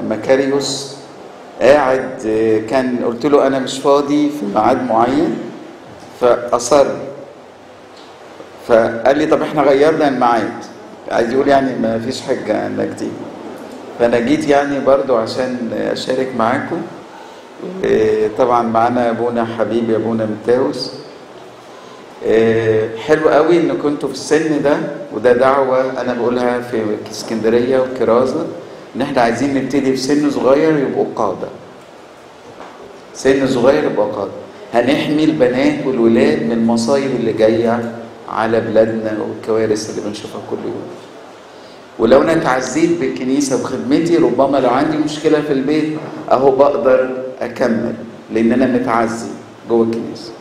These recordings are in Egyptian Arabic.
مكاريوس قاعد آه، كان قلت له انا مش فاضي في ميعاد معين فاصر فقال لي طب احنا غيرنا الميعاد عايز يقول يعني ما فيش حاجه انك تيجي فانا جيت يعني برضو عشان اشارك معاكم آه، طبعا معانا ابونا حبيبي ابونا متاوس آه، حلو قوي ان كنتوا في السن ده وده دعوه انا بقولها في اسكندريه وكرازه ان احنا عايزين نبتدي في سن صغير يبقوا قاده سن صغير يبقى قاده هنحمي البنات والولاد من المصايب اللي جايه على بلادنا والكوارث اللي بنشوفها كل يوم ولو انا اتعزيت بالكنيسه بخدمتي ربما لو عندي مشكله في البيت اهو بقدر اكمل لان انا متعزي جوه الكنيسه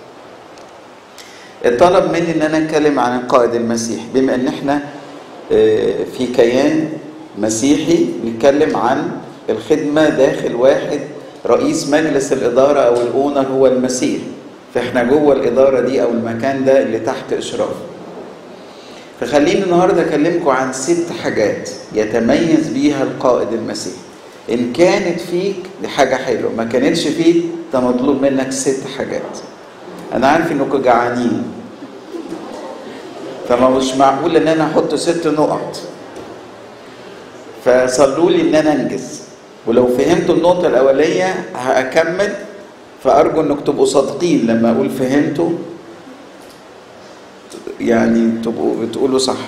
الطلب مني ان انا اتكلم عن القائد المسيحي بما ان احنا آه، في كيان مسيحي نتكلم عن الخدمه داخل واحد رئيس مجلس الاداره او الاونر هو المسيح فاحنا جوه الاداره دي او المكان ده اللي تحت اشرافه فخليني النهارده اكلمكم عن ست حاجات يتميز بيها القائد المسيحي ان كانت فيك دي حاجه حلوه ما كانتش فيك ده مطلوب منك ست حاجات انا عارف انكم جعانين فما مش معقول ان انا احط ست نقط فصلوا لي ان انا انجز ولو فهمتوا النقطه الاوليه هكمل فارجو انكم تبقوا صادقين لما اقول فهمتوا يعني تبقوا بتقولوا صح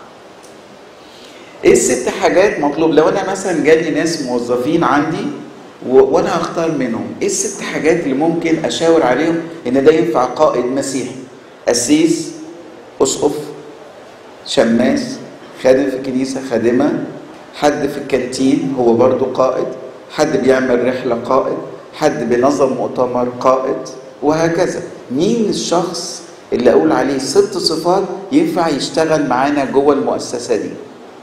ايه الست حاجات مطلوب لو انا مثلا جالي ناس موظفين عندي و... وانا هختار منهم ايه الست حاجات اللي ممكن اشاور عليهم ان ده ينفع قائد مسيحي قسيس اسقف شماس خادم في الكنيسه خادمه حد في الكانتين هو برضو قائد حد بيعمل رحله قائد حد بينظم مؤتمر قائد وهكذا مين الشخص اللي اقول عليه ست صفات ينفع يشتغل معانا جوه المؤسسه دي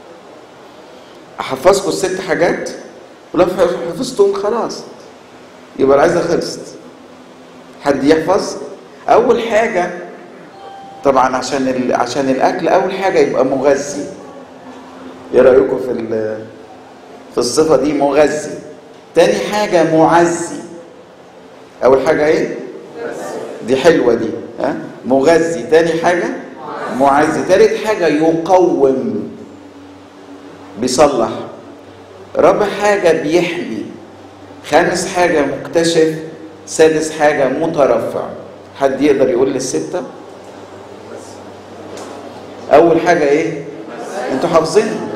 احفظكم الست حاجات ولو حفظتهم خلاص يبقى العزه خلصت حد يحفظ اول حاجه طبعا عشان ال... عشان الاكل اول حاجه يبقى مغذي ايه رايكم في ال... في الصفه دي مغذي تاني حاجه معزي اول حاجه ايه دي حلوه دي ها مغذي تاني حاجه معزي تالت حاجه يقوم بيصلح رابع حاجه بيحمي خامس حاجه مكتشف سادس حاجه مترفع حد يقدر يقول لي السته اول حاجه ايه انتوا حافظينها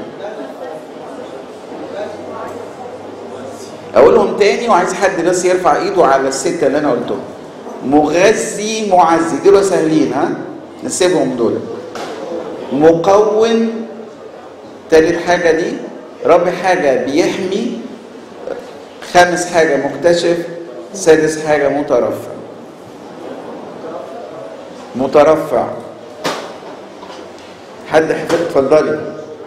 اقولهم تاني وعايز حد بس يرفع ايده على السته اللي انا قلتهم مغذي معزي دول سهلين ها نسيبهم دول مقوم تالت حاجة دي رابع حاجة بيحمي خامس حاجة مكتشف سادس حاجة مترفع مترفع حد حفظ اتفضلي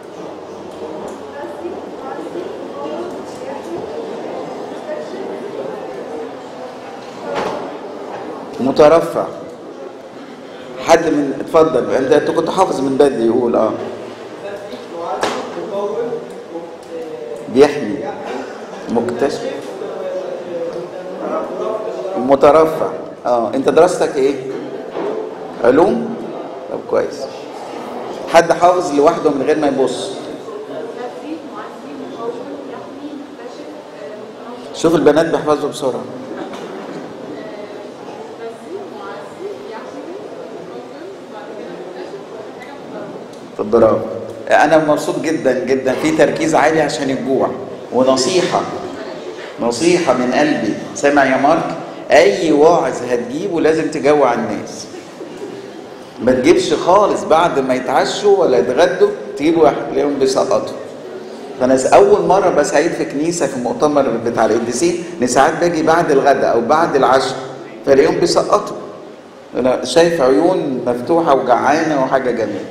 مترفع حد من اتفضل انت انت كنت حافظ من بدري يقول اه بيحمي مكتشف مترفع اه انت دراستك ايه علوم طب كويس حد حافظ لوحده من غير ما يبص شوف البنات بيحفظوا بسرعه طب برافو انا مبسوط جدا جدا في تركيز عالي عشان الجوع ونصيحه نصيحه من قلبي سامع يا مارك اي واعظ هتجيبه لازم تجوع الناس ما تجيبش خالص بعد ما يتعشوا ولا يتغدوا تجيبوا واحد تلاقيهم بيسقطوا فانا اول مره بسعيد في كنيسه في مؤتمر بتاع القديسين ان ساعات باجي بعد الغداء او بعد العشاء فلاقيهم بيسقطوا انا شايف عيون مفتوحه وجعانه وحاجه جميله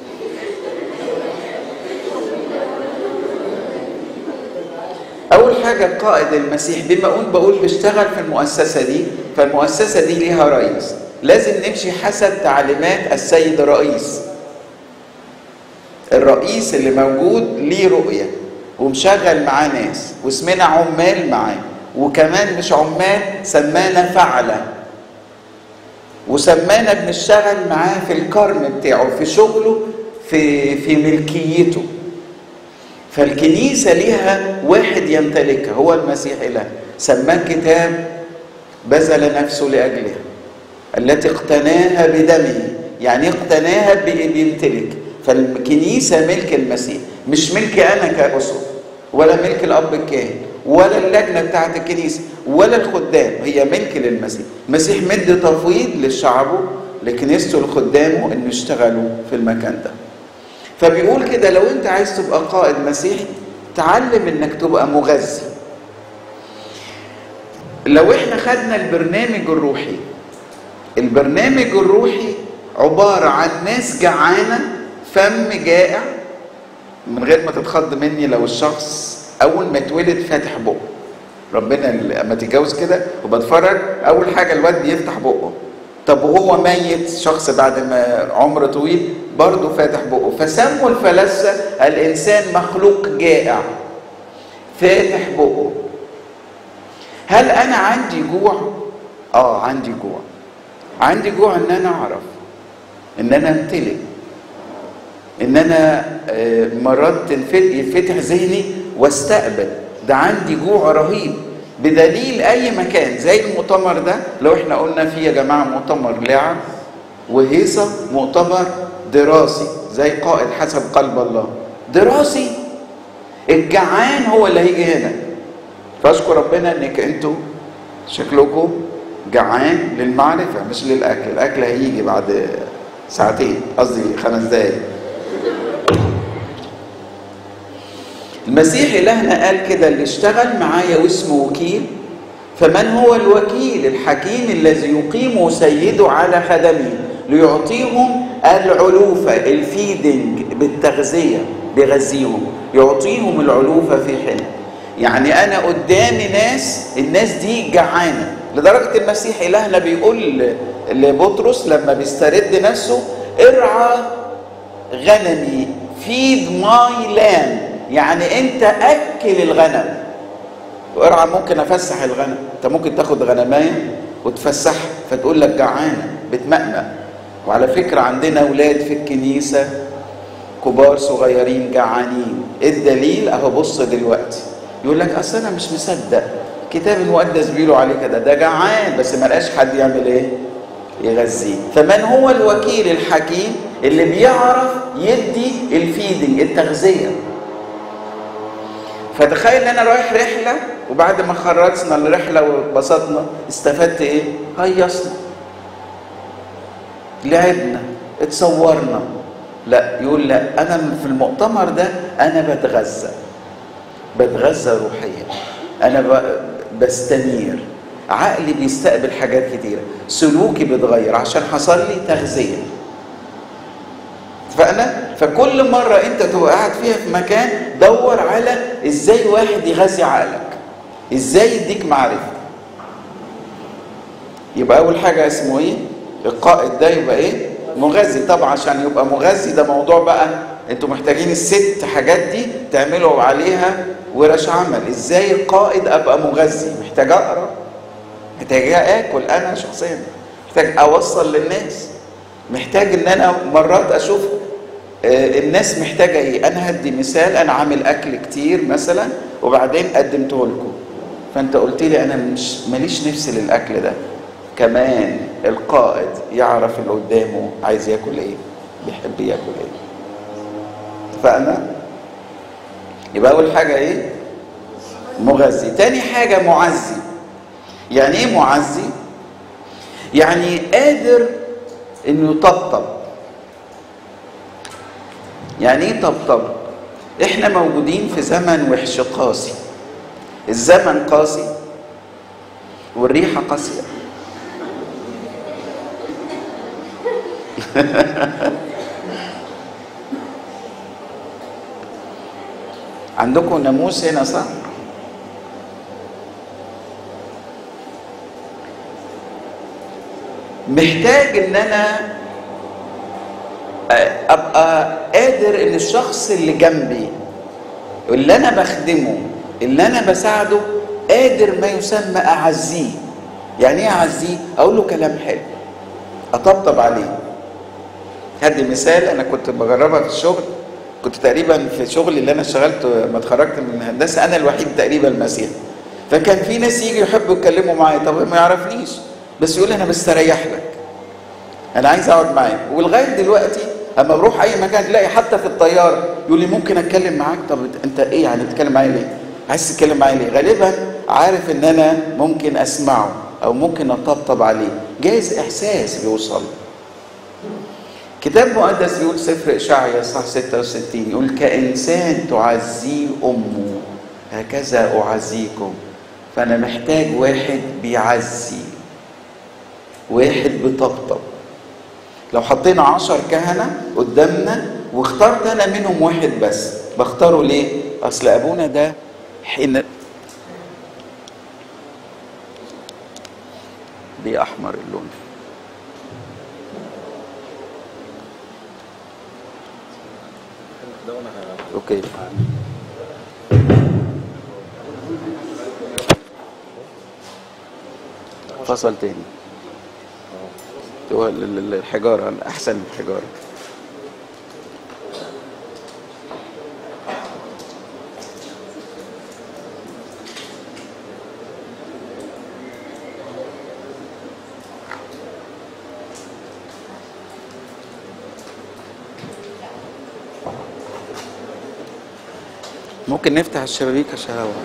أول حاجة القائد المسيح بما أقول بقول بيشتغل في المؤسسة دي فالمؤسسة دي ليها رئيس لازم نمشي حسب تعليمات السيد الرئيس الرئيس اللي موجود ليه رؤية ومشغل معاه ناس واسمنا عمال معاه وكمان مش عمال سمانا فعلة وسمانا بنشتغل معاه في الكرم بتاعه في شغله في في ملكيته فالكنيسة ليها واحد يمتلكها هو المسيح إله سماه كتاب بذل نفسه لأجلها التي اقتناها بدمه يعني اقتناها بيمتلك فالكنيسة ملك المسيح مش ملكي أنا كأسر ولا ملك الأب الكاهن ولا اللجنة بتاعت الكنيسة ولا الخدام هي ملك للمسيح المسيح مد تفويض لشعبه لكنيسته لخدامه انه يشتغلوا في المكان ده فبيقول كده لو انت عايز تبقى قائد مسيحي تعلم انك تبقى مغذي لو احنا خدنا البرنامج الروحي البرنامج الروحي عبارة عن ناس جعانة فم جائع من غير ما تتخض مني لو الشخص أول ما اتولد فاتح بقه ربنا لما تتجوز كده وبتفرج أول حاجة الواد بيفتح بقه طب وهو ميت شخص بعد ما عمر طويل برضه فاتح بقه فسموا الفلاسفة الإنسان مخلوق جائع فاتح بقه هل أنا عندي جوع؟ آه عندي جوع عندي جوع إن أنا أعرف إن أنا أمتلك إن أنا مرات يفتح ذهني واستقبل ده عندي جوع رهيب بدليل اي مكان زي المؤتمر ده لو احنا قلنا فيه يا جماعه مؤتمر لعب وهيصه مؤتمر دراسي زي قائد حسب قلب الله دراسي الجعان هو اللي هيجي هنا فاشكر ربنا انك انتوا شكلكم جعان للمعرفه مش للاكل الاكل هيجي بعد ساعتين قصدي خمس دقايق المسيح إلهنا قال كده اللي اشتغل معايا واسمه وكيل فمن هو الوكيل الحكيم الذي يقيم سيده على خدمه ليعطيهم العلوفة الفيدنج بالتغذية بيغذيهم يعطيهم العلوفة في حين يعني أنا قدامي ناس الناس دي جعانة لدرجة المسيح إلهنا بيقول لبطرس لما بيسترد نفسه ارعى غنمي فيد ماي لاند يعني انت اكل الغنم وارعى ممكن افسح الغنم انت ممكن تاخد غنمايه وتفسحها فتقول لك جعانه بتمأمأ وعلى فكره عندنا اولاد في الكنيسه كبار صغيرين جعانين الدليل اهو بص دلوقتي يقول لك اصل انا مش مصدق الكتاب المقدس بيقولوا عليه كده ده جعان بس ما لقاش حد يعمل ايه يغذيه فمن هو الوكيل الحكيم اللي بيعرف يدي الفيدنج التغذيه فتخيل ان انا رايح رحله وبعد ما خرجنا الرحله واتبسطنا استفدت ايه؟ هيصنا لعبنا اتصورنا لا يقول لا انا في المؤتمر ده انا بتغذى بتغذى روحيا انا بستنير عقلي بيستقبل حاجات كتيره سلوكي بيتغير عشان حصل لي تغذيه اتفقنا؟ فكل مرة أنت تبقى قاعد فيها في مكان دور على إزاي واحد يغذي عقلك إزاي يديك معرفة يبقى أول حاجة اسمه إيه؟ القائد ده يبقى إيه؟ مغذي طبعا عشان يبقى مغذي ده موضوع بقى انتوا محتاجين الست حاجات دي تعملوا عليها ورش عمل ازاي القائد ابقى مغذي محتاج اقرا محتاج اكل انا شخصيا محتاج اوصل للناس محتاج ان انا مرات اشوف الناس محتاجه ايه انا هدي مثال انا عامل اكل كتير مثلا وبعدين قدمته لكم فانت قلت لي انا مش ماليش نفس للاكل ده كمان القائد يعرف اللي قدامه عايز ياكل ايه بيحب ياكل ايه اتفقنا يبقى اول حاجه ايه مغذي تاني حاجه معزي يعني ايه معزي يعني قادر انه يطبطب يعني ايه طبطب احنا موجودين في زمن وحش قاسي الزمن قاسي والريحه قاسيه عندكم ناموس هنا صح محتاج ان انا ابقى قادر ان الشخص اللي جنبي اللي انا بخدمه اللي انا بساعده قادر ما يسمى اعزيه يعني ايه اعزيه اقول له كلام حلو اطبطب عليه هدي مثال انا كنت بجربها في الشغل كنت تقريبا في شغلي اللي انا اشتغلت ما اتخرجت من الهندسه انا الوحيد تقريبا مسيحي فكان في ناس يجي يحبوا يتكلموا معايا طب ما يعرفنيش بس يقول انا بستريح لك انا عايز اقعد معاك ولغايه دلوقتي اما بروح اي مكان تلاقي حتى في الطياره يقول لي ممكن اتكلم معاك طب انت ايه يعني بتتكلم معايا ليه عايز تتكلم معايا ليه غالبا عارف ان انا ممكن اسمعه او ممكن اطبطب عليه جايز احساس بيوصل كتاب مقدس بيقول سفر اشعيا صح 66 يقول كانسان تعزيه امه هكذا اعزيكم فانا محتاج واحد بيعزي واحد بيطبطب لو حطينا عشر كهنة قدامنا واخترت أنا منهم واحد بس بختاره ليه؟ أصل أبونا ده حين ليه أحمر اللون أوكي فصل تاني هو الحجارة أحسن من الحجارة ممكن نفتح الشبابيك عشان هوا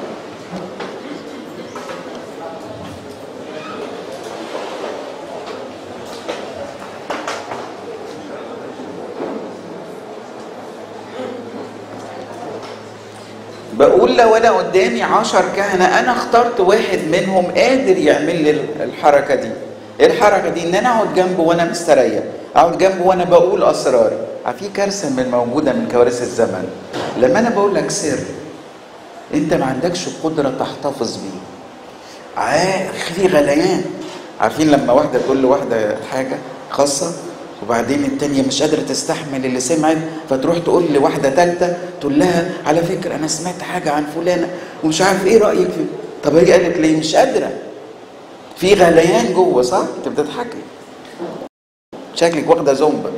بقول لو انا قدامي عشر كهنه انا اخترت واحد منهم قادر يعمل لي الحركه دي ايه الحركه دي ان انا اقعد جنبه وانا مستريح اقعد جنبه وانا بقول اسراري في كارثه من موجوده من كوارث الزمن لما انا بقول لك سر انت ما عندكش قدره تحتفظ بيه في غليان عارفين لما واحده تقول لواحده حاجه خاصه وبعدين التانية مش قادرة تستحمل اللي سمعت فتروح تقول لواحدة تالتة تقول لها على فكرة أنا سمعت حاجة عن فلانة ومش عارف إيه رأيك في طب هي قالت ليه مش قادرة في غليان جوه صح؟ أنت بتضحكي شكلك واخدة زومبا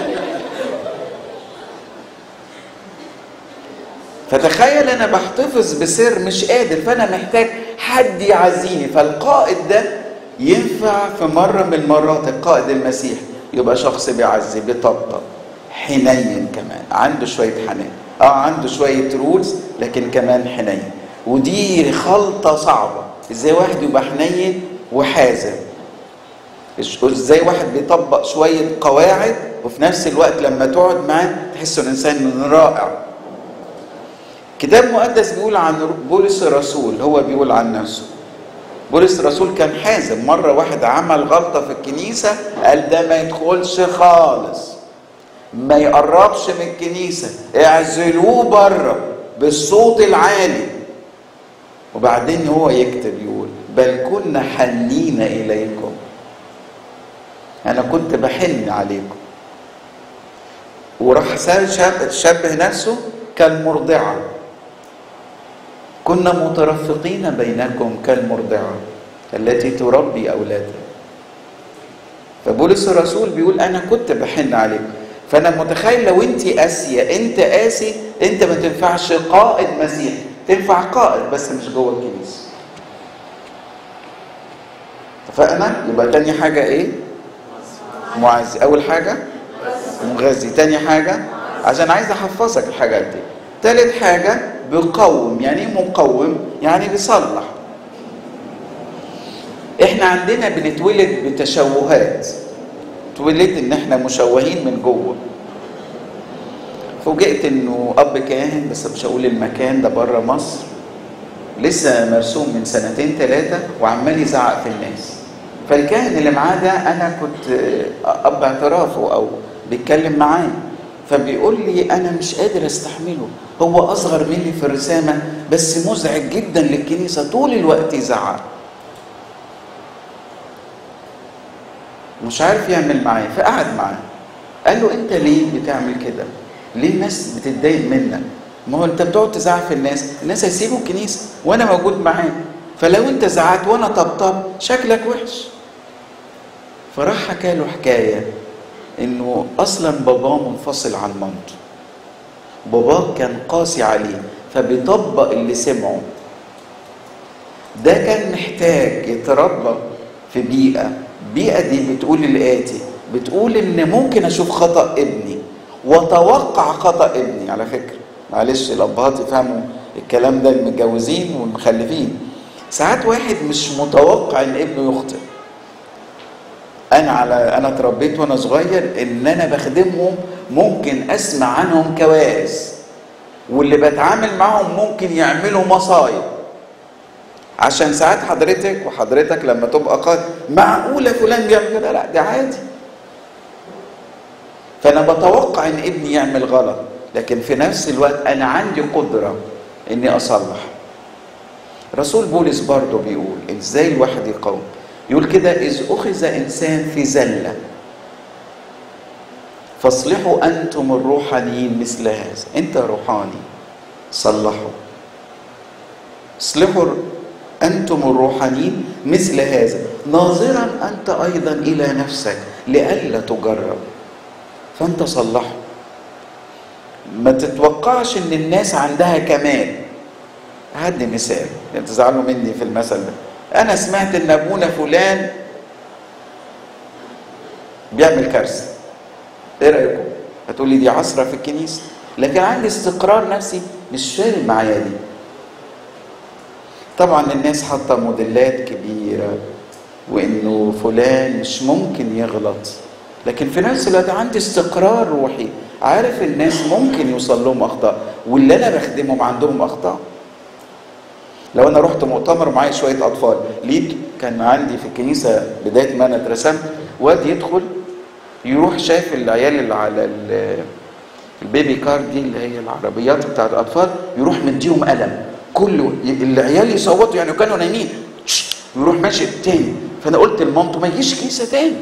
فتخيل انا بحتفظ بسر مش قادر فانا محتاج حد يعزيني فالقائد ده ينفع في مره من المرات القائد المسيح يبقى شخص بيعزي بيطبطب حنين كمان عنده شويه حنان اه عنده شويه رولز لكن كمان حنين ودي خلطه صعبه ازاي واحد يبقى حنين وحازم ازاي واحد بيطبق شويه قواعد وفي نفس الوقت لما تقعد معاه تحس انه انسان رائع كتاب مقدس بيقول عن بولس الرسول هو بيقول عن نفسه بولس الرسول كان حازم مرة واحد عمل غلطة في الكنيسة قال ده ما يدخلش خالص ما يقربش من الكنيسة اعزلوه بره بالصوت العالي وبعدين هو يكتب يقول بل كنا حنين إليكم أنا كنت بحن عليكم وراح شاب شبه نفسه كالمرضعة كنا مترفقين بينكم كالمرضعة التي تربي أولادها فبولس الرسول بيقول أنا كنت بحن عليكم فأنا متخيل لو أنت قاسية أنت قاسي أنت ما تنفعش قائد مسيح تنفع قائد بس مش جوه الكنيسة اتفقنا؟ يبقى تاني حاجة إيه؟ معزي أول حاجة مغذي تاني حاجة عشان عايز أحفظك الحاجات دي تالت حاجة بيقوم يعني ايه مقوم يعني بيصلح احنا عندنا بنتولد بتشوهات اتولد ان احنا مشوهين من جوه فوجئت انه اب كاهن بس مش هقول المكان ده بره مصر لسه مرسوم من سنتين ثلاثه وعمال يزعق في الناس فالكاهن اللي معاه ده انا كنت اب اعترافه او بيتكلم معاه فبيقول لي انا مش قادر استحمله هو اصغر مني في الرسامه بس مزعج جدا للكنيسه طول الوقت يزعق مش عارف يعمل معايا فقعد معاه قال له انت ليه بتعمل كده ليه الناس بتتضايق منك ما هو انت بتقعد تزعق في الناس الناس هيسيبوا الكنيسه وانا موجود معاهم فلو انت زعقت وانا طبطب شكلك وحش فراح حكى له حكايه انه اصلا باباه منفصل عن مامته باباه كان قاسي عليه فبيطبق اللي سمعه ده كان محتاج يتربى في بيئة بيئة دي بتقول الآتي بتقول إن ممكن أشوف خطأ ابني وأتوقع خطأ ابني على فكرة معلش الأبهات يفهموا الكلام ده المتجوزين والمخلفين ساعات واحد مش متوقع إن ابنه يخطئ أنا على أنا اتربيت وأنا صغير إن أنا بخدمهم ممكن أسمع عنهم كوارث واللي بتعامل معهم ممكن يعملوا مصايب عشان ساعات حضرتك وحضرتك لما تبقى قائد معقولة فلان بيعمل كده لا ده عادي فأنا بتوقع إن ابني يعمل غلط لكن في نفس الوقت أنا عندي قدرة إني أصلح رسول بولس برضه بيقول إزاي الواحد يقاوم يقول كده إذ أخذ إنسان في زلة فاصلحوا أنتم الروحانيين مثل هذا أنت روحاني صلحوا اصلحوا أنتم الروحانيين مثل هذا ناظرا أنت أيضا إلى نفسك لئلا تجرب فأنت صلحه ما تتوقعش إن الناس عندها كمال هدي مثال يعني تزعلوا مني في المثل ده أنا سمعت إن أبونا فلان بيعمل كارثة إيه رأيكم؟ هتقولي دي عصرة في الكنيسة لكن عندي استقرار نفسي مش فارق معايا دي طبعا الناس حاطه موديلات كبيره وانه فلان مش ممكن يغلط لكن في نفس الوقت عندي استقرار روحي عارف الناس ممكن يوصل لهم اخطاء واللي انا بخدمهم عندهم اخطاء لو انا رحت مؤتمر معايا شويه اطفال لقيت كان عندي في الكنيسه بدايه ما انا اترسمت واد يدخل يروح شايف العيال اللي على البيبي كار دي اللي هي العربيات بتاعت الاطفال يروح مديهم قلم كل العيال يصوتوا يعني كانوا نايمين ويروح ماشي تاني فانا قلت لمامته ما يجيش كيسه تاني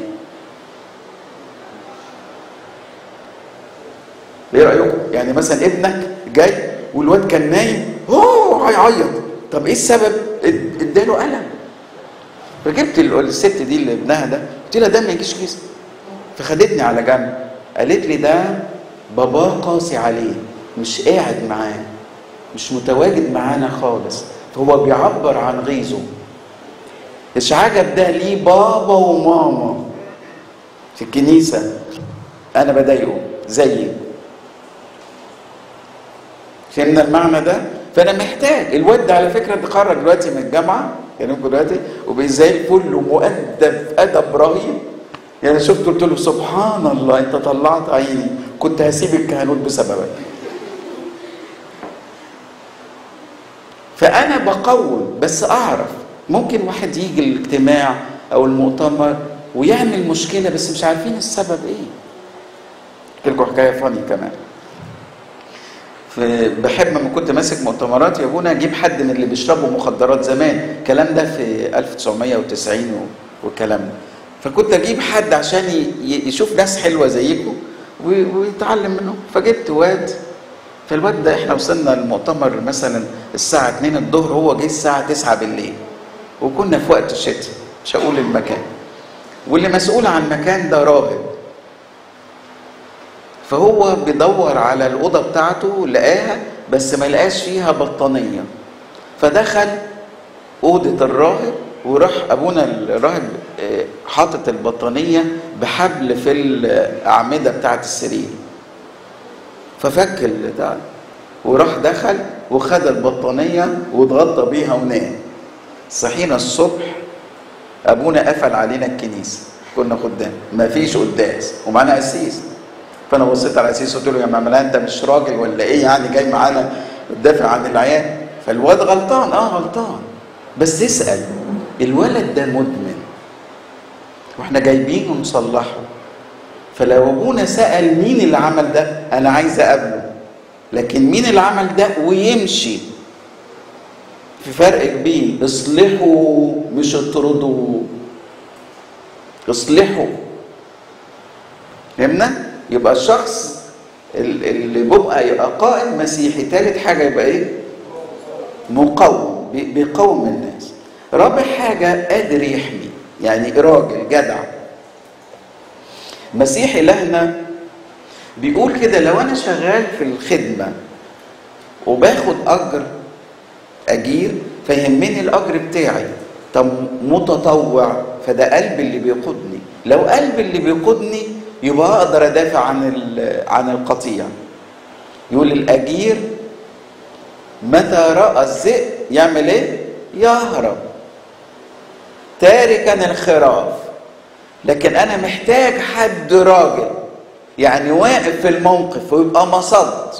ايه رايكم يعني مثلا ابنك جاي والواد كان نايم اوه هيعيط طب ايه السبب اداله قلم فجبت الست دي اللي ابنها ده قلت لها ده ما يجيش كيسه فخدتني على جنب قالت لي ده باباه قاسي عليه مش قاعد معاه مش متواجد معانا خالص فهو بيعبر عن غيظه مش عجب ده ليه بابا وماما في الكنيسة أنا بضايقه زيي فهمنا المعنى ده فأنا محتاج الواد ده على فكرة اتخرج دلوقتي من الجامعة يعني دلوقتي وبقى زي الفل ومؤدب أدب رهيب يعني شفت قلت له سبحان الله أنت طلعت عيني كنت هسيب الكهنوت بسببك فانا بقوم بس اعرف ممكن واحد يجي الاجتماع او المؤتمر ويعمل مشكله بس مش عارفين السبب ايه احكي لكم حكايه فاني كمان في بحب لما كنت ماسك مؤتمرات يا ابونا اجيب حد من اللي بيشربوا مخدرات زمان الكلام ده في 1990 والكلام ده فكنت اجيب حد عشان يشوف ناس حلوه زيكم ويتعلم منهم فجبت واد فالواد ده احنا وصلنا المؤتمر مثلا الساعة 2 الظهر هو جه الساعة 9 بالليل وكنا في وقت الشتاء مش هقول المكان واللي مسؤول عن المكان ده راهب فهو بيدور على الأوضة بتاعته لقاها بس ما لقاش فيها بطانية فدخل أوضة الراهب وراح أبونا الراهب حاطط البطانية بحبل في الأعمدة بتاعت السرير ففك ده وراح دخل وخد البطانية واتغطى بيها ونام صحينا الصبح أبونا قفل علينا الكنيسة كنا خدام مفيش قداس ومعانا قسيس فأنا بصيت على القسيس قلت له يا معملا أنت مش راجل ولا إيه يعني جاي معانا تدافع عن العيال فالواد غلطان أه غلطان بس اسأل الولد ده مدمن واحنا جايبينه نصلحه فلو ابونا سال مين اللي عمل ده انا عايز اقابله لكن مين اللي عمل ده ويمشي في فرق كبير اصلحوا مش اطردوا اصلحوا فهمنا يبقى الشخص ال- اللي بيبقى يبقى قائد مسيحي تالت حاجه يبقى ايه مقوم بي- بيقوم الناس رابع حاجه قادر يحمي يعني راجل جدع مسيح إلهنا بيقول كده لو أنا شغال في الخدمة وباخد أجر أجير فيهمني الأجر بتاعي طب متطوع فده قلب اللي بيقودني لو قلب اللي بيقودني يبقى أقدر أدافع عن ال- عن القطيع يقول الأجير متى رأى الذئب يعمل إيه؟ يهرب تاركا الخراف لكن انا محتاج حد راجل يعني واقف في الموقف ويبقى مصد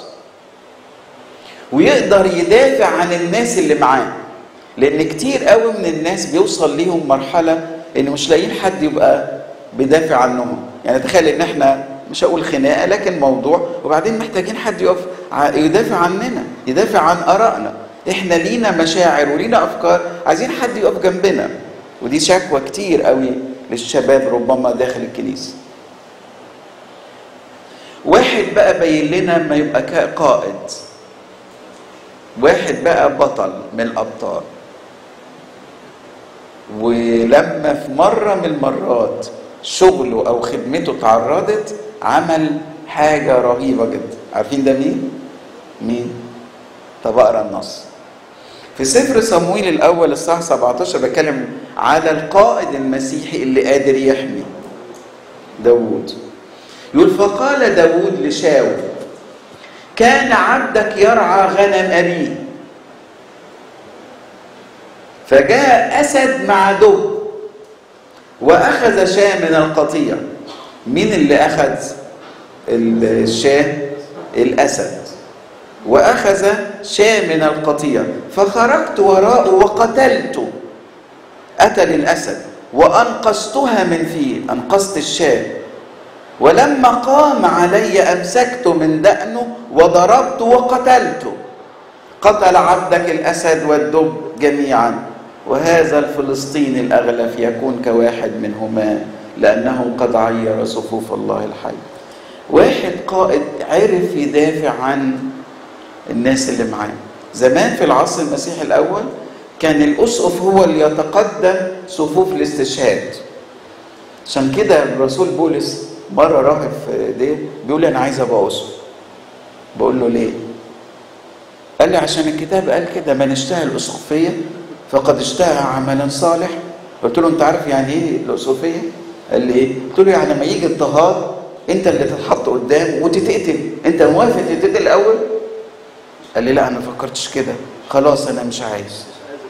ويقدر يدافع عن الناس اللي معاه لان كتير قوي من الناس بيوصل ليهم مرحله ان مش لاقيين حد يبقى بيدافع عنهم يعني تخيل ان احنا مش هقول خناقه لكن موضوع وبعدين محتاجين حد يقف ع- يدافع عننا يدافع عن ارائنا احنا لينا مشاعر ولينا افكار عايزين حد يقف جنبنا ودي شكوى كتير قوي للشباب ربما داخل الكنيسه واحد بقى باين لنا ما يبقى كا- قائد واحد بقى بطل من الابطال ولما في مره من المرات شغله او خدمته تعرضت عمل حاجه رهيبه جدا عارفين ده مين مين طب اقرا النص في سفر صمويل الاول الصح 17 بتكلم على القائد المسيحي اللي قادر يحمي داوود يقول فقال داوود لشاول كان عبدك يرعى غنم أبيه فجاء أسد مع دب وأخذ شاة من القطيع مين اللي أخذ الشاة الأسد وأخذ شاة من القطيع فخرجت وراءه وقتلته قتل الأسد وأنقذتها من فيه أنقذت الشاة ولما قام علي أمسكت من دأنه وضربت وقتلته قتل عبدك الأسد والدب جميعا وهذا الفلسطيني الأغلف يكون كواحد منهما لأنه قد عير صفوف الله الحي واحد قائد عرف يدافع عن الناس اللي معاه زمان في العصر المسيحي الأول كان الأسقف هو اللي يتقدم صفوف الاستشهاد عشان كده الرسول بولس مرة راهب في دي بيقول لي أنا عايز أبقى أسقف بقول له ليه؟ قال لي عشان الكتاب قال كده من اشتهى الأسقفية فقد اشتهى عملا صالح قلت له أنت عارف يعني إيه الأسقفية؟ قال لي إيه؟ قلت له يعني لما يجي اضطهاد أنت اللي تتحط قدام وتتقتل أنت موافق تتقتل الأول؟ قال لي لا أنا ما فكرتش كده خلاص أنا مش عايز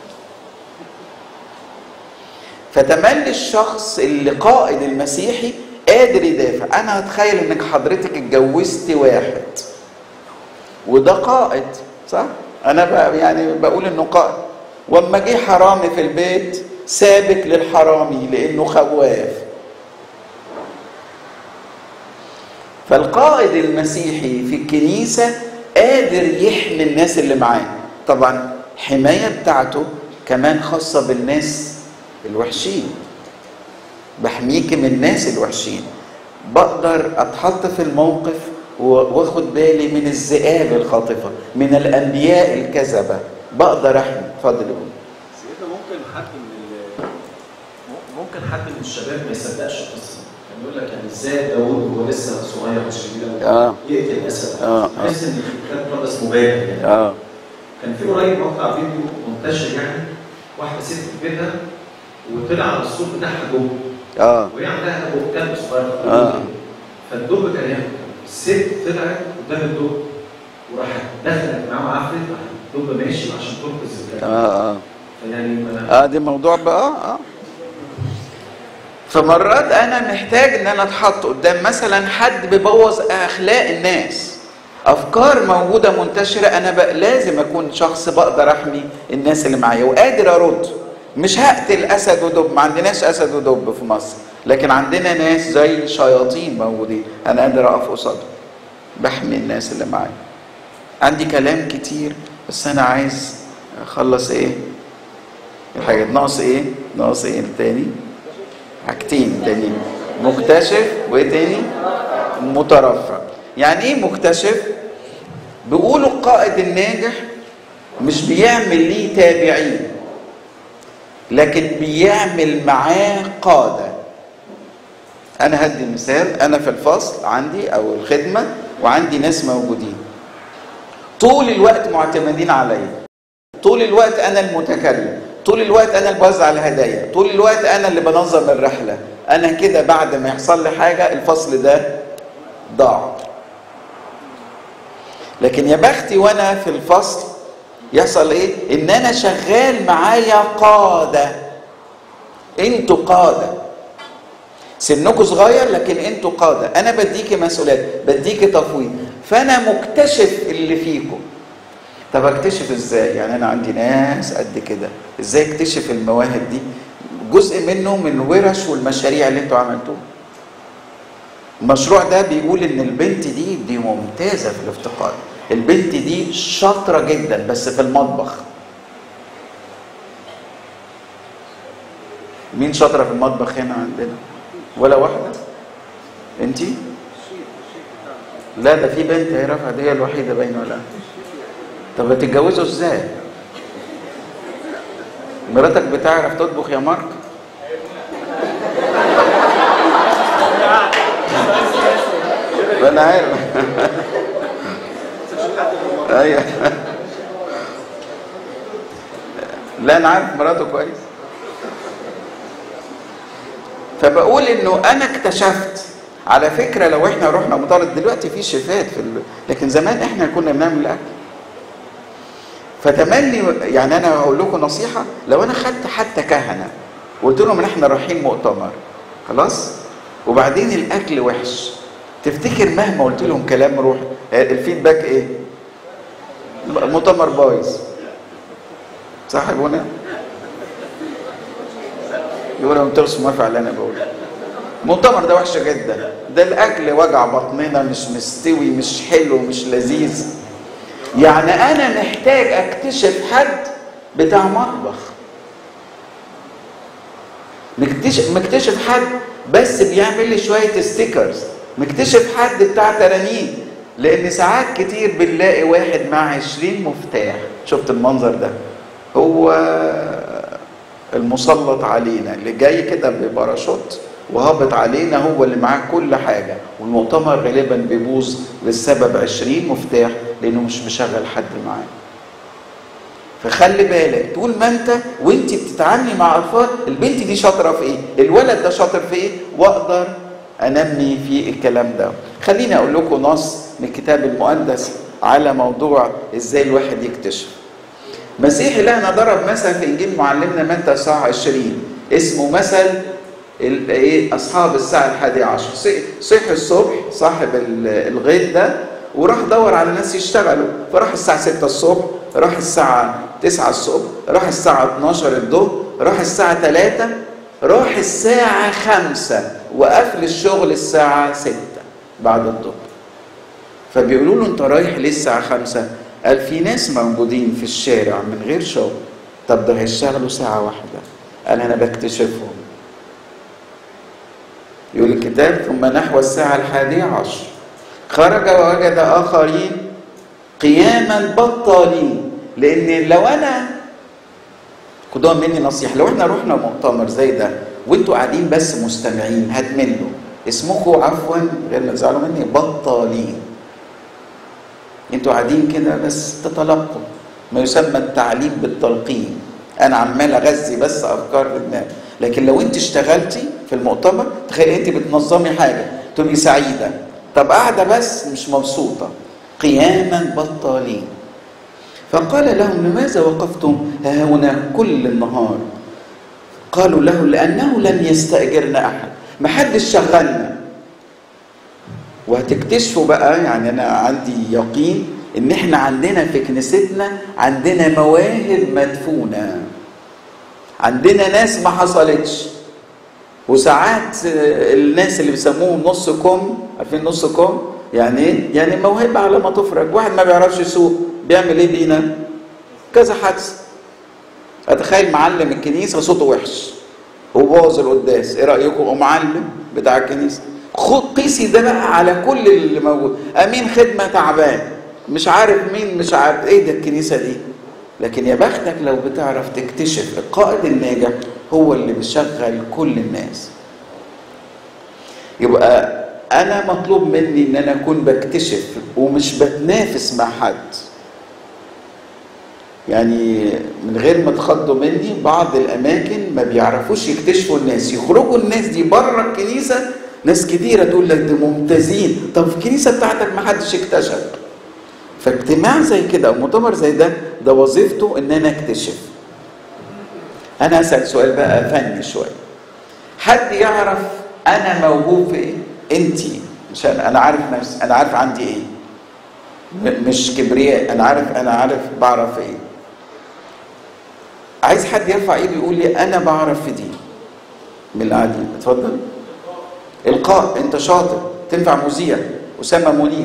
فتملي الشخص اللي قائد المسيحي قادر يدافع انا هتخيل انك حضرتك اتجوزت واحد وده قائد صح انا بقى يعني بقول انه قائد واما جه حرامي في البيت سابك للحرامي لانه خواف فالقائد المسيحي في الكنيسة قادر يحمي الناس اللي معاه طبعا الحماية بتاعته كمان خاصة بالناس الوحشين بحميك من الناس الوحشين بقدر اتحط في الموقف واخد بالي من الذئاب الخاطفه من الانبياء الكذبه بقدر احمي اتفضل قول سيدنا ممكن حد من ال- ممكن حد من الشباب ما يصدقش القصه يعني يقول لك يعني ازاي داوود وهو لسه صغير مش كبير قوي اه يقتل اسد آه، آه. تحس ان الكتاب مقدس مبالغ يعني اه كان في قريب موقع فيديو منتشر يعني واحده ست في بيتها وطلع على السور بتاعها دب اه وهي عندها دب كلب صغير آه. فالدب كان ياكل الست طلعت قدام الدب وراحت دخلت معاه عفرت راح الدب ماشي عشان تنقذ الكلب اه اه فيعني ما اه دي موضوع بقى اه فمرات انا محتاج ان انا اتحط قدام مثلا حد بيبوظ اخلاق الناس افكار موجوده منتشره انا بقى لازم اكون شخص بقدر احمي الناس اللي معايا وقادر ارد مش هقتل اسد ودب ما عندناش اسد ودب في مصر لكن عندنا ناس زي شياطين موجودين انا قادر اقف قصادهم بحمي الناس اللي معايا عندي كلام كتير بس انا عايز اخلص ايه الحاجات ناقص ايه ناقص ايه تاني حاجتين تاني مكتشف وايه تاني مترفع يعني ايه مكتشف بيقولوا القائد الناجح مش بيعمل ليه تابعين لكن بيعمل معاه قاده انا هدي مثال انا في الفصل عندي او الخدمه وعندي ناس موجودين طول الوقت معتمدين عليا طول الوقت انا المتكلم طول الوقت انا اللي بوزع الهدايا طول الوقت انا اللي بنظم الرحله انا كده بعد ما يحصل لي حاجه الفصل ده ضاع لكن يا بختي وانا في الفصل يحصل ايه ان انا شغال معايا قاده انتوا قاده سنكم صغير لكن انتوا قاده انا بديكي مسؤوليات بديكي تفويض فانا مكتشف اللي فيكم طب اكتشف ازاي يعني انا عندي ناس قد كده ازاي اكتشف المواهب دي جزء منه من الورش والمشاريع اللي انتوا عملتوها المشروع ده بيقول ان البنت دي دي ممتازه في الافتقاد البنت دي شاطره جدا بس في المطبخ مين شاطره في المطبخ هنا عندنا ولا واحده انتي لا ده في بنت هي رفعت هي الوحيده باينه ولا طب هتتجوزوا ازاي مراتك بتعرف تطبخ يا مارك انا عارف ايوه لا انا عارف مراته كويس فبقول انه انا اكتشفت على فكره لو احنا رحنا مطارد دلوقتي في شيفات في ال... لكن زمان احنا كنا بنعمل الاكل فتملي يعني انا هقول لكم نصيحه لو انا خدت حتى كهنه وقلت لهم ان احنا رايحين مؤتمر خلاص وبعدين الاكل وحش تفتكر مهما قلت لهم كلام روح الفيدباك ايه المؤتمر بايظ صح يا ابونا يقول لهم ترسم مرفع اللي انا بقوله المؤتمر ده وحش جدا ده الاكل وجع بطننا مش مستوي مش حلو مش لذيذ يعني انا محتاج اكتشف حد بتاع مطبخ مكتشف مكتشف حد بس بيعمل لي شويه ستيكرز مكتشف حد بتاع ترانيم لان ساعات كتير بنلاقي واحد مع عشرين مفتاح شفت المنظر ده هو المسلط علينا اللي جاي كده بباراشوت وهابط علينا هو اللي معاه كل حاجة والمؤتمر غالبا بيبوظ للسبب عشرين مفتاح لأنه مش مشغل حد معاه فخلي بالك طول ما انت وانت بتتعاملي مع اطفال البنت دي شاطره في ايه الولد ده شاطر في ايه واقدر انمي في الكلام ده خليني اقول لكم نص من الكتاب المقدس على موضوع ازاي الواحد يكتشف مسيح لنا ضرب مثل في انجيل معلمنا متى الساعه 20 اسمه مثل ايه اصحاب الساعه الحادية عشر صحي الصبح صاحب الغيط ده وراح دور على ناس يشتغلوا فراح الساعه 6 الصبح راح الساعه 9 الصبح راح الساعه 12 الظهر راح الساعه 3 راح الساعه 5 وقفل الشغل الساعه 6 بعد الظهر فبيقولوا له انت رايح ليه الساعه 5 قال في ناس موجودين في الشارع من غير شغل طب ده هيشتغلوا ساعه واحده قال انا بكتشفهم يقول الكتاب ثم نحو الساعة الحادية عشر خرج ووجد آخرين قياما بطالين لأن لو أنا خدوها مني نصيحة لو احنا رحنا مؤتمر زي ده وانتوا قاعدين بس مستمعين هتملوا اسمكم عفوا غير ما تزعلوا مني بطالين انتوا قاعدين كده بس تتلقوا ما يسمى التعليم بالتلقين انا عمال اغذي بس افكار في دماغي لكن لو انت اشتغلتي في المؤتمر تخيلي انت بتنظمي حاجه تبقي سعيده طب قاعده بس مش مبسوطه قياما بطالين فقال لهم لماذا وقفتم ها هنا كل النهار قالوا له لانه لم يستاجرنا احد ما حدش شغلنا وهتكتشفوا بقى يعني انا عندي يقين ان احنا عندنا في كنيستنا عندنا مواهب مدفونه عندنا ناس ما حصلتش وساعات الناس اللي بيسموهم نص كم عارفين نص كم يعني ايه يعني موهبه على ما تفرج واحد ما بيعرفش يسوق بيعمل ايه بينا كذا حادثه اتخيل معلم الكنيسه صوته وحش وبوظ القداس ايه رايكم ومعلم بتاع الكنيسه خد قيسي ده بقى على كل اللي موجود امين خدمه تعبان مش عارف مين مش عارف ايه ده الكنيسه دي لكن يا بختك لو بتعرف تكتشف القائد الناجح هو اللي بيشغل كل الناس يبقى انا مطلوب مني ان انا اكون بكتشف ومش بتنافس مع حد يعني من غير ما تخضوا مني بعض الاماكن ما بيعرفوش يكتشفوا الناس يخرجوا الناس دي بره الكنيسه ناس كتيره تقول لك ده ممتازين طب في الكنيسه بتاعتك ما حدش اكتشف فاجتماع زي كده او مؤتمر زي ده ده وظيفته ان انا اكتشف انا اسال سؤال بقى فني شويه حد يعرف انا موهوب في ايه انتي مش انا انا عارف نفسي انا عارف عندي ايه م- مش كبرياء انا عارف انا عارف بعرف ايه عايز حد يرفع ايده يقول لي انا بعرف في دي من القاعدين اتفضل القاء انت شاطر تنفع مذيع اسامه منير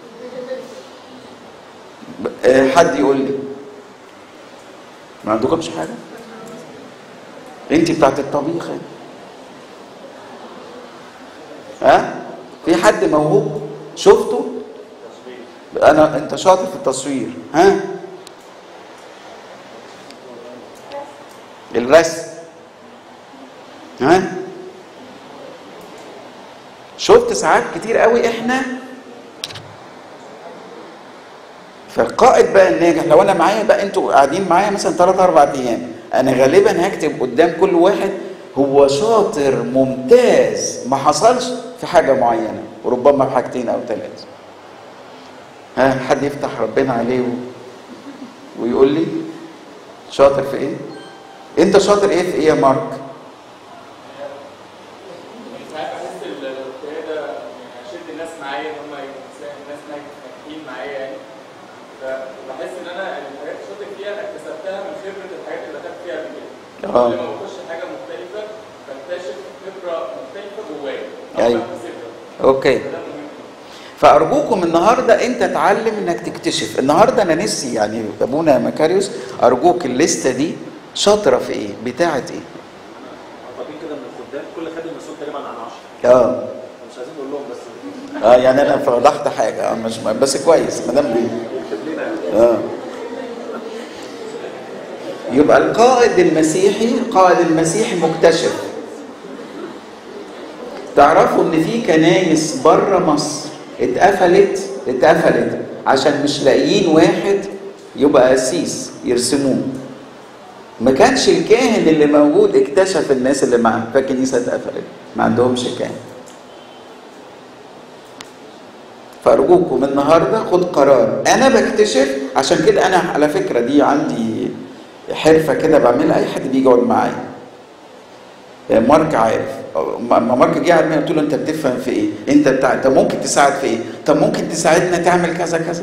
ب- آه، حد يقول لي ما عندكمش حاجه انت بتاعت الطبيخ يعني. ها في حد موهوب شفته انا انت شاطر في التصوير ها الرسم ها شفت ساعات كتير قوي احنا فالقائد بقى الناجح لو انا معايا بقى انتوا قاعدين معايا مثلا 3 4 ايام انا غالبا هكتب قدام كل واحد هو شاطر ممتاز ما حصلش في حاجه معينه وربما في حاجتين او ثلاثه ها حد يفتح ربنا عليه و... ويقول لي شاطر في ايه انت شاطر ايه في ايه يا مارك ساعات بحس ال- القيادة يعني أشد الناس معايا إن هم يبقوا الناس ناجحين معايا يعني فبحس إن أنا الحاجات اللي شاطر فيها أنا اكتسبتها من خبرة الحاجات اللي دخلت فيها قبل كده. آه. لما بخش حاجة مختلفة بكتشف خبرة مختلفة جوايا. أو أيوة. بكتسبها. اوكي فده مهم. فارجوكم النهارده انت اتعلم انك تكتشف النهارده انا نفسي يعني ابونا مكاريوس ارجوك الليسته دي شاطره في ايه بتاعه ايه طالبين كده من الخدام كل خادم مسؤول تقريبا عن 10 اه مش عايزين نقول لهم بس اه يعني انا فضحت حاجه اه مش بس كويس ما دام بي- يكتب لنا يعني. اه يبقى القائد المسيحي القائد المسيحي مكتشف تعرفوا ان في كنايس بره مصر اتقفلت اتقفلت عشان مش لاقيين واحد يبقى قسيس يرسموه ما كانش الكاهن اللي موجود اكتشف الناس اللي معاه فالكنيسه اتقفلت ما عندهمش كاهن فارجوكم النهارده خد قرار انا بكتشف عشان كده انا على فكره دي عندي حرفه كده بعملها اي حد بيجي يقعد معايا مارك عارف ما مارك جه على قلت له انت بتفهم في ايه انت بتاع انت ممكن تساعد في ايه طب ممكن تساعدنا تعمل كذا كذا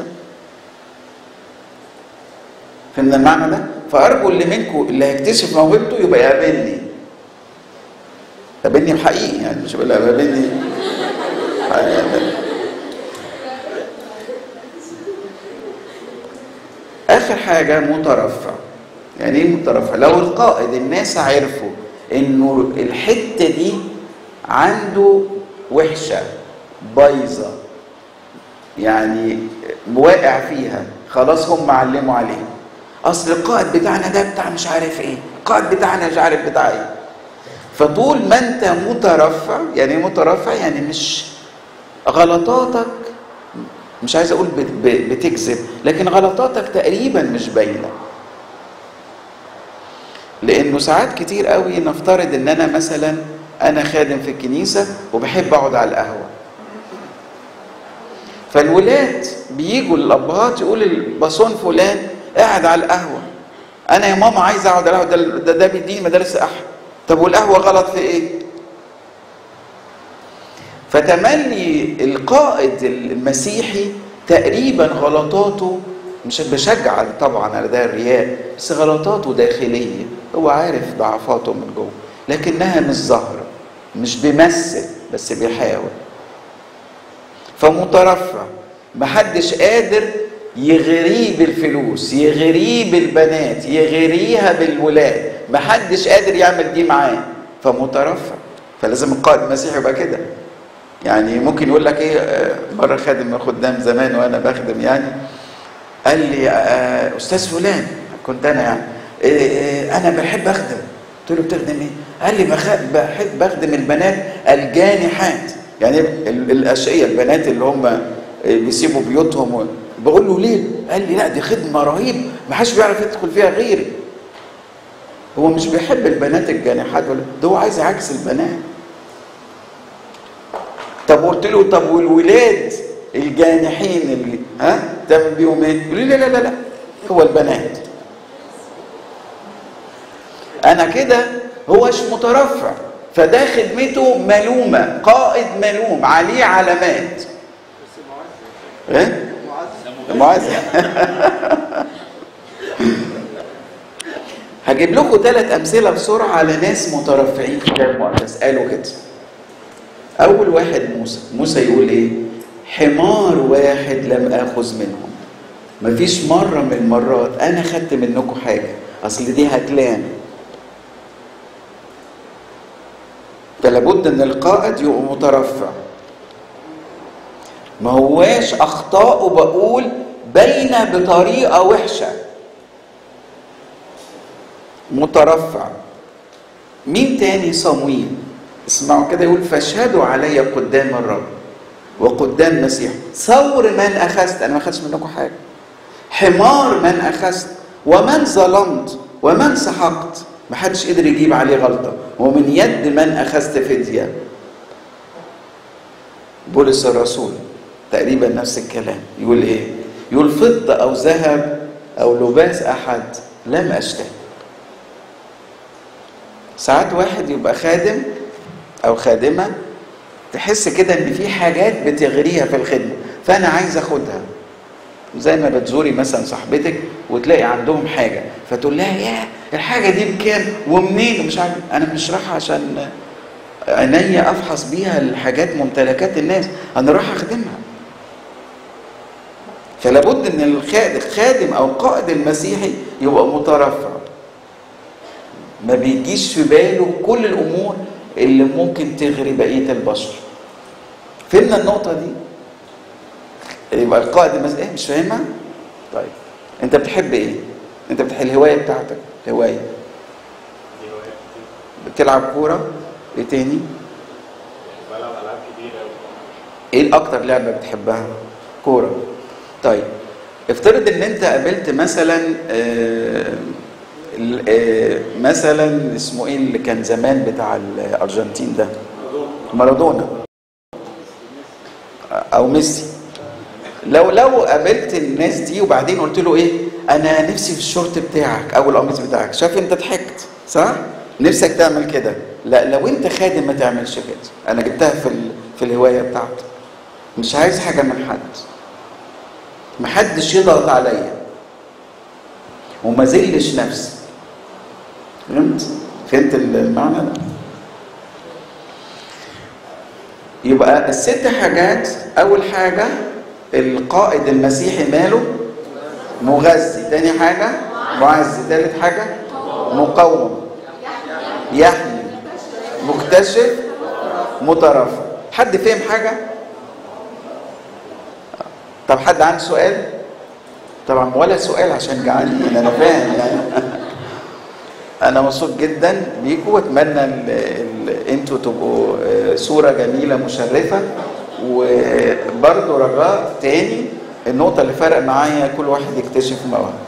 فهمنا المعنى ده فارجو اللي منكم اللي هيكتشف موهبته يبقى يقابلني يقابلني بحقيقي يعني مش بقول يقابلني حقيقي. اخر حاجه مترفع يعني ايه مترفع لو القائد الناس عرفوا انه الحته دي عنده وحشه بايظه يعني واقع فيها خلاص هم علموا عليه اصل القائد بتاعنا ده بتاع مش عارف ايه القائد بتاعنا مش عارف بتاع ايه فطول ما انت مترفع يعني ايه مترفع يعني مش غلطاتك مش عايز اقول بت- ب- بتكذب لكن غلطاتك تقريبا مش باينه لانه ساعات كتير قوي نفترض ان انا مثلا انا خادم في الكنيسه وبحب اقعد على القهوه فالولاد بيجوا للابهات يقول الباسون فلان قاعد على القهوه انا يا ماما عايز اقعد على القهوه ده ده, ده بيديني مدارس احد طب والقهوه غلط في ايه فتملي القائد المسيحي تقريبا غلطاته مش بشجع طبعا على ده الرياء بس غلطاته داخليه هو عارف ضعفاته من جوه لكنها مش ظاهره مش بيمثل بس بيحاول فمترفع محدش قادر يغريه بالفلوس يغريه بالبنات يغريها بالولاد محدش قادر يعمل دي معاه فمترفع فلازم القائد المسيحي يبقى كده يعني ممكن يقول لك ايه آه، مره خادم من خدام زمان وانا بخدم يعني قال لي آه، استاذ فلان كنت انا يعني آه، آه، انا بحب اخدم قلت له بتخدم ايه؟ قال لي بخ- بحب بخدم البنات الجانحات يعني ال- الاشقياء البنات اللي هم آه، بيسيبوا بيوتهم و... بقول له ليه؟ قال لي لا دي خدمه رهيب ما حدش بيعرف يدخل فيها غيري هو مش بيحب البنات الجانحات ولا ده هو عايز عكس البنات طب قلت له طب والولاد الجانحين اللي ها تعمل بيهم ايه؟ يقول لي لا لا لا لا هو البنات انا كده هوش مترفع فده خدمته ملومه قائد ملوم عليه علامات ايه؟ معاذ هجيب لكم ثلاث امثله بسرعه على ناس مترفعين في كتاب المقدس قالوا كده اول واحد موسى موسى يقول ايه حمار واحد لم اخذ منهم مفيش مره من المرات انا خدت منكم حاجه اصل دي هتلان فلابد ان القائد يبقى مترفع ما هواش اخطاء بقول باينه بطريقه وحشه مترفع مين تاني صمويل اسمعوا كده يقول فاشهدوا علي قدام الرب وقدام المسيح ثور من اخذت انا ما اخذتش منكم حاجه حمار من اخذت ومن ظلمت ومن سحقت ما حدش قدر يجيب عليه غلطه ومن يد من اخذت فديه بولس الرسول تقريبا نفس الكلام يقول ايه يقول فضه او ذهب او لباس احد لم اشتهي ساعات واحد يبقى خادم او خادمه تحس كده ان في حاجات بتغريها في الخدمه فانا عايز اخدها زي ما بتزوري مثلا صاحبتك وتلاقي عندهم حاجه فتقول لها يا الحاجه دي بكام ومنين مش عارف انا مش رايحه عشان عينيا افحص بيها الحاجات ممتلكات الناس انا رايح اخدمها فلابد ان الخادم الخادم او القائد المسيحي يبقى مترفع ما بيجيش في باله كل الامور اللي ممكن تغري بقيه البشر فهمنا النقطه دي يبقى القائد المسيحي ايه مش فاهمها طيب انت بتحب ايه انت بتحب الهوايه بتاعتك هوايه بتلعب كوره ايه تاني بلعب العاب كتير قوي ايه الاكتر لعبه بتحبها كوره طيب افترض ان انت قابلت مثلا آه، ال- آه، مثلا اسمه ايه اللي كان زمان بتاع الارجنتين ده مارادونا او ميسي لو لو قابلت الناس دي وبعدين قلت له ايه انا نفسي في الشورت بتاعك او القميص بتاعك شايف انت ضحكت صح نفسك تعمل كده لا لو انت خادم ما تعملش كده انا جبتها في ال... في الهوايه بتاعتي مش عايز حاجه من حد محدش يضغط عليا وما زلش نفسي فهمت فهمت المعنى ده يبقى الست حاجات اول حاجه القائد المسيحي ماله مغذي تاني حاجه معزي تالت حاجه مقوم يحمي مكتشف مترفع حد فهم حاجه طب حد عنده سؤال طبعا ولا سؤال عشان جعانين انا فاهم يعني انا مبسوط جدا بيكم واتمنى ال- ال- انتوا تبقوا آه، صوره جميله مشرفه وبرضه رجاء تاني النقطه اللي فرق معايا كل واحد يكتشف مواهبه